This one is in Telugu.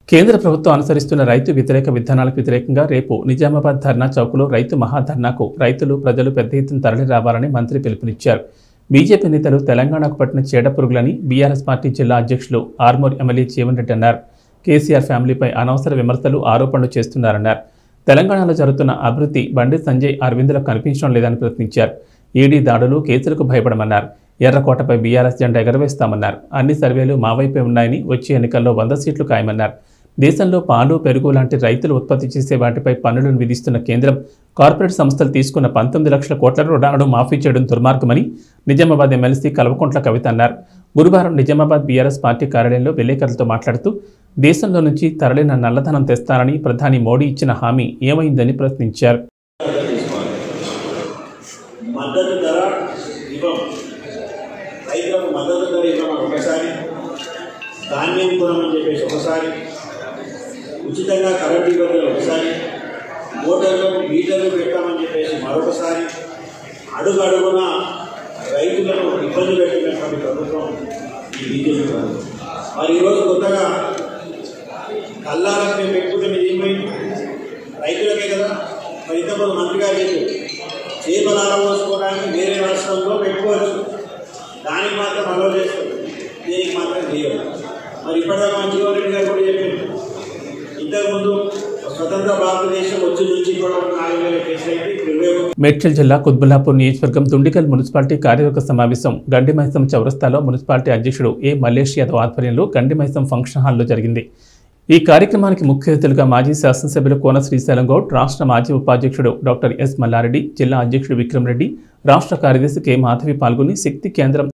కేంద్ర ప్రభుత్వం అనుసరిస్తున్న రైతు వ్యతిరేక విధానాలకు వ్యతిరేకంగా రేపు నిజామాబాద్ ధర్నా చౌక్లో రైతు మహాధర్నాకు రైతులు ప్రజలు పెద్ద ఎత్తున తరలి రావాలని మంత్రి పిలుపునిచ్చారు బీజేపీ నేతలు తెలంగాణకు పట్టిన చీడపురుగులని బీఆర్ఎస్ పార్టీ జిల్లా అధ్యక్షులు ఆర్మూర్ ఎమ్మెల్యే జీవన్ రెడ్డి అన్నారు కేసీఆర్ ఫ్యామిలీపై అనవసర విమర్శలు ఆరోపణలు చేస్తున్నారన్నారు తెలంగాణలో జరుగుతున్న అభివృద్ధి బండి సంజయ్ అరవింద్లకు కనిపించడం లేదని ప్రశ్నించారు ఈడీ దాడులు కేసులకు భయపడమన్నారు ఎర్రకోటపై బీఆర్ఎస్ జెండా ఎగరవేస్తామన్నారు అన్ని సర్వేలు మా వైపే ఉన్నాయని వచ్చే ఎన్నికల్లో వంద సీట్లు ఖాయమన్నారు దేశంలో పాలు పెరుగు లాంటి రైతులు ఉత్పత్తి చేసే వాటిపై పన్నులను విధిస్తున్న కేంద్రం కార్పొరేట్ సంస్థలు తీసుకున్న పంతొమ్మిది లక్షల కోట్ల రుణాలను మాఫీ చేయడం దుర్మార్గమని నిజామాబాద్ ఎమ్మెల్సీ కల్వకుంట్ల కవిత అన్నారు గురువారం నిజామాబాద్ బీఆర్ఎస్ పార్టీ కార్యాలయంలో విలేకరులతో మాట్లాడుతూ దేశంలో నుంచి తరలిన నల్లధనం తెస్తానని ప్రధాని మోడీ ఇచ్చిన హామీ ఏమైందని ప్రశ్నించారు మద్దతు ధర ఇవ్వం రైతులకు మద్దతు ధర ఇవ్వమని ఒకసారి ధాన్యం కొనమని చెప్పేసి ఒకసారి ఉచితంగా కరెంట్ ఇవ్వమని ఒకసారి మోటార్లకు మీటర్లు పెట్టామని చెప్పేసి మరొకసారి అడుగు అడుగున రైతులను ఇబ్బంది పెట్టినటువంటి ప్రభుత్వం ఈ బీజేపీ ప్రభుత్వం మరి ఈరోజు కొత్తగా కల్లాలకు మేము పెట్టుకుంటే మీరు ఏమైంది రైతులకే కదా మరి ఇంతకుముందు మంత్రి గారు చెప్పారు చేపలు ఆరబోసుకోవడానికి వేరే రాష్ట్రంలో పెట్టుకోవచ్చు దానికి మాత్రం అలో చేస్తారు దీనికి మాత్రం చేయరు మరి ఇప్పటిదాకా మంచిగా రెడ్డి గారు కూడా చెప్పారు ఇంతకుముందు స్వతంత్ర భారతదేశం వచ్చి నుంచి కూడా నాలుగు వేల కేసులు అయితే ఇప్పుడు ఇరవై ఒకటి మేడ్చల్ జిల్లా కుత్బుల్లాపూర్ నియోజకవర్గం దుండికల్ మున్సిపాలిటీ కార్యవర్గ సమావేశం గండిమైసం చౌరస్తాలో మున్సిపాలిటీ అధ్యక్షుడు ఏ మల్లేష్ యాదవ్ ఆధ్వర్యంలో గండిమైసం ఫంక్షన్ హాల్లో జరిగింది ఈ కార్యక్రమానికి ముఖ్య అతిథులుగా మాజీ శాసనసభ్యులు కోన శ్రీశైలం గౌడ్ రాష్ట్ర మాజీ ఉపాధ్యక్షుడు డాక్టర్ ఎస్ మల్లారెడ్డి జిల్లా అధ్యక్షుడు విక్రమ్ రెడ్డి రాష్ట్ర కార్యదర్శి కె మాధవి పాల్గొని శక్తి కేంద్రం